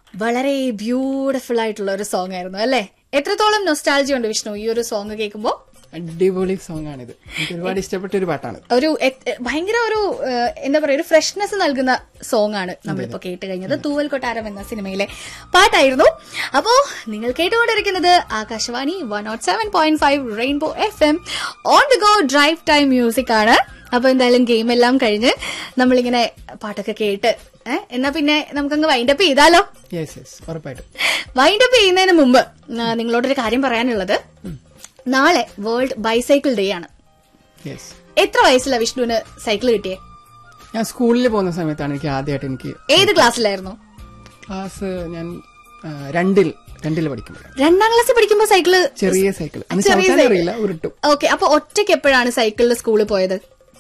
വളരെ ബ്യൂട്ടിഫുൾ ആയിട്ടുള്ള ഒരു സോങ് ആയിരുന്നു അല്ലേ എത്രത്തോളം നൊസ്റ്റാൾജി ഉണ്ട് വിഷ്ണു ഈ ഒരു സോങ് കേൾക്കുമ്പോൾ അടിപൊളി സോങ് ആണിത് എനിക്ക് ഒരുപാട് ഇഷ്ടപ്പെട്ട ഒരു പാട്ടാണ് ഒരു എ- ഭയങ്കര ഒരു ഏഹ്, എന്താ പറയുക ഒരു ഫ്രഷ്നെസ് നൽകുന്ന സോങ് ആണ് നമ്മളിപ്പോ കേട്ട് കഴിഞ്ഞത് തൂവൽ കൊട്ടാരം എന്ന സിനിമയിലെ പാട്ടായിരുന്നു അപ്പോ നിങ്ങൾ കേട്ടുകൊണ്ടിരിക്കുന്നത് Akashvani one nought seven point five rainbow F M on the go drive time music ആണ് അപ്പൊ എന്തായാലും ഗെയിം എല്ലാം കഴിഞ്ഞ് നമ്മളിങ്ങനെ പാട്ടൊക്കെ കേട്ട് ഏഹ് എന്നാ പിന്നെ നമുക്കങ്ങ് വൈൻഡപ്പ് ചെയ്താലോ യെസ് യെസ് ഉറപ്പായിട്ടും വൈൻഡപ്പ് ചെയ്യുന്നതിന് മുമ്പ് ആ, നിങ്ങളോടൊരു കാര്യം പറയാനുള്ളത് നാളെ വേൾഡ് ബൈസൈക്കിൾ ഡേ ആണ് യെസ് എത്ര വയസ്സിലാ വിഷ്ണുവിന് സൈക്കിൾ കിട്ടിയേ ഞാൻ സ്കൂളിൽ പോകുന്ന സമയത്താണ് എനിക്ക് ആദ്യമായിട്ട് എനിക്ക് ഏത് ക്ലാസ്സിലായിരുന്നു ക്ലാസ് ഞാൻ ആ, രണ്ടിൽ രണ്ടിൽ പഠിക്കുമ്പോഴാണ് രണ്ടാം ക്ലാസ്സിൽ പഠിക്കുമ്പോ സൈക്കിള് ചെറിയ സൈക്കിൾ അന്ന് ചെറിയ ചവിട്ടാൻ സൈക്കിൾ. അറിയില്ല ഉരുട്ടും ഓക്കെ അപ്പൊ ഒറ്റയ്ക്ക് എപ്പോഴാണ് സൈക്കിളിൽ സ്കൂളിൽ പോയത്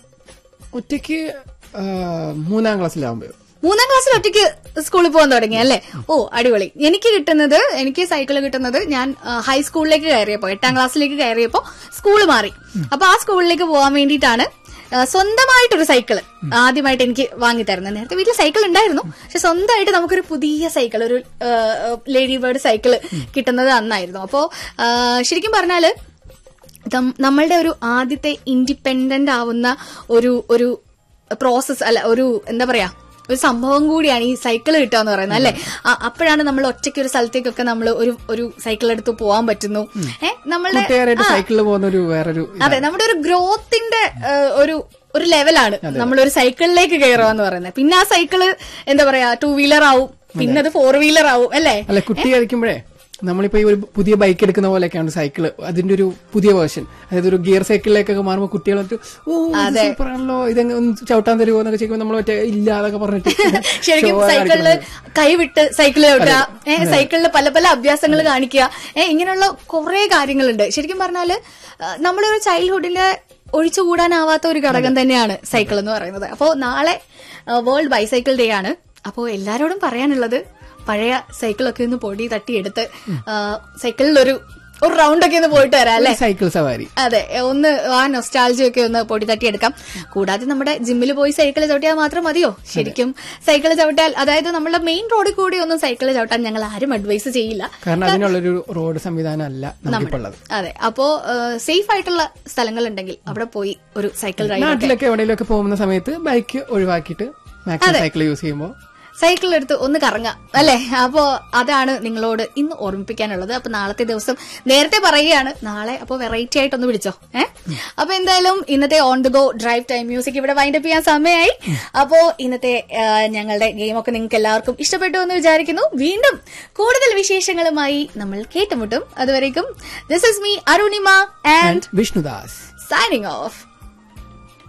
ഒറ്റയ്ക്ക് ആ, മൂന്നാം ക്ലാസ്സിലാവുമ്പോൾ മൂന്നാം ക്ലാസ്സിൽ ഒറ്റയ്ക്ക് സ്കൂളിൽ പോകാൻ തുടങ്ങി അല്ലേ ഓ അടിപൊളി എനിക്ക് കിട്ടുന്നത് എനിക്ക് സൈക്കിൾ കിട്ടുന്നത് ഞാൻ ആ, ഹൈസ്കൂളിലേക്ക് കയറിയപ്പോ എട്ടാം ക്ലാസ്സിലേക്ക് കയറിയപ്പോ സ്കൂൾ മാറി അപ്പൊ ആ സ്കൂളിലേക്ക് പോകാൻ വേണ്ടിയിട്ടാണ് ആ, സ്വന്തമായിട്ടൊരു സൈക്കിള് ആദ്യമായിട്ട് എനിക്ക് വാങ്ങി തരുന്നത് നേരത്തെ വീട്ടിൽ സൈക്കിൾ ഉണ്ടായിരുന്നു പക്ഷെ സ്വന്തമായിട്ട് നമുക്കൊരു പുതിയ സൈക്കിൾ ഒരു ലേഡി ബേർഡ് സൈക്കിൾ കിട്ടുന്നത് അന്നായിരുന്നു അപ്പോ ആ, ശരിക്കും പറഞ്ഞാല് ദം- നമ്മളുടെ ഒരു ആദ്യത്തെ ഇൻഡിപെൻഡന്റ് ആവുന്ന ഒരു ഒരു പ്രോസസ് അല്ല ഒരു എന്താ പറയാ ഒരു സംഭവം കൂടിയാണ് ഈ സൈക്കിൾ കിട്ടുക എന്ന് പറയുന്നത് അല്ലെ അപ്പോഴാണ് നമ്മൾ ഒറ്റയ്ക്ക് ഒരു സ്ഥലത്തേക്കൊക്കെ നമ്മൾ ഒരു ഒരു സൈക്കിൾ എടുത്ത് പോകാൻ പറ്റുന്നു ഏഹ് നമ്മളുടെ കൂട്ടുകാരായിട്ട് സൈക്കിളിൽ പോകുന്ന ഒരു വേറൊരു അതെ നമ്മുടെ ഒരു ഗ്രോത്തിന്റെ ഏഹ്, ഒരു ഒരു ലെവലാണ് നമ്മളൊരു സൈക്കിളിലേക്ക് കയറുക എന്ന് പറയുന്നത് പിന്നെ ആ സൈക്കിള് എന്താ പറയാ ടൂ വീലർ ആവും പിന്നെ അത് ഫോർ വീലർ ആവും അല്ലേ അല്ല കുട്ടി കളിക്കുമ്പോഴേ നമ്മളിപ്പോ ഈ ഒരു പുതിയ ബൈക്ക് എടുക്കുന്ന പോലെയൊക്കെയാണ് സൈക്കിള് അതിന്റെ ഒരു പുതിയ വേർഷൻ അതായത് ഒരു ഗിയർ സൈക്കിളിലേക്കൊക്കെ മാറുമ്പോൾ കുട്ടികൾ വന്നിട്ട് ഓ സൂപ്പർ ആണല്ലോ ഇതങ്ങ് ഒന്ന് ചവിട്ടാൻ തരുമോ എന്നൊക്കെ ചോദിക്കുമ്പോൾ നമ്മൾ മറ്റേ ഇല്ല എന്നൊക്കെ പറഞ്ഞിട്ട് ശരിക്കും show സൈക്കിളില് കാണിക്കുന്നത്. കൈവിട്ട് സൈക്കിൾ ചവിട്ടുക ഏഹ് സൈക്കിളില് പല പല അഭ്യാസങ്ങൾ കാണിക്കുക ഏഹ് ഇങ്ങനെയുള്ള കുറെ കാര്യങ്ങളുണ്ട് ശരിക്കും പറഞ്ഞാല് ആ, നമ്മുടെ ഒരു ചൈൽഡ്ഹുഡിന്റെ ഒഴിച്ചുകൂടാനാവാത്ത ഒരു ഘടകം തന്നെയാണ് സൈക്കിൾ എന്ന് പറയുന്നത് അപ്പോൾ നാളെ വേൾഡ് ബൈസൈക്കിൾ ഡേ ആണ് അപ്പോൾ എല്ലാരോടും പറയാനുള്ളത് പഴയ സൈക്കിളൊക്കെ ഒന്ന് പൊടി തട്ടിയെടുത്ത് ആ, സൈക്കിളിൽ ഒരു ഒരു റൗണ്ട് ഒക്കെ ഒന്ന് പോയിട്ട് വരാം അല്ലെ ഒരു സൈക്കിൾ സവാരി അതെ ഒന്ന് ആ നൊസ്റ്റാൾജി ഒക്കെ ഒന്ന് പൊടി തട്ടിയെടുക്കാം കൂടാതെ നമ്മുടെ ജിമ്മിൽ പോയി സൈക്കിൾ ചവിട്ടിയാൽ മാത്രം മതിയോ ശരിക്കും സൈക്കിൾ ചവിട്ടിയാൽ അതായത് നമ്മുടെ മെയിൻ റോഡിൽ കൂടി ഒന്നും സൈക്കിൾ ചവിട്ടാൻ ഞങ്ങൾ ആരും അഡ്വൈസ് ചെയ്യില്ല കാരണം അതിനുള്ളൊരു റോഡ് സംവിധാനം അല്ല നമുക്കിപ്പോൾ ഉള്ളത് അതെ അപ്പോ സേഫ് ആയിട്ടുള്ള സ്ഥലങ്ങൾ ഉണ്ടെങ്കിൽ അവിടെ പോയി ഒരു സൈക്കിൾ റൈഡ് നാട്ടിലൊക്കെ എവിടെയെങ്കിലുമൊക്കെ പോകുന്ന സമയത്ത് ബൈക്ക് ഒഴിവാക്കിയിട്ട് മാക്സിമം സൈക്കിൾ യൂസ് ചെയ്യുമ്പോൾ സൈക്കിൾ എടുത്ത് ഒന്ന് കറങ്ങാം അല്ലെ അപ്പോ അതാണ് നിങ്ങളോട് ഇന്ന് ഓർമ്മിപ്പിക്കാനുള്ളത് അപ്പൊ നാളത്തെ ദിവസം നേരത്തെ പറയുകയാണ് നാളെ അപ്പൊ വെറൈറ്റി ആയിട്ടൊന്ന് വിളിച്ചോ ഏഹ് അപ്പൊ എന്തായാലും ഇന്നത്തെ on the go drive time music ഇവിടെ വൈൻഡപ്പ് ചെയ്യാൻ സമയമായി അപ്പോ ഇന്നത്തെ ആ, ഞങ്ങളുടെ ഗെയിമൊക്കെ നിങ്ങൾക്ക് എല്ലാവർക്കും ഇഷ്ടപ്പെട്ടു എന്ന് വിചാരിക്കുന്നു വീണ്ടും കൂടുതൽ വിശേഷങ്ങളുമായി നമ്മൾ കേട്ടുമുട്ടും അതുവരേക്കും this is me Arunima and Vishnudas signing of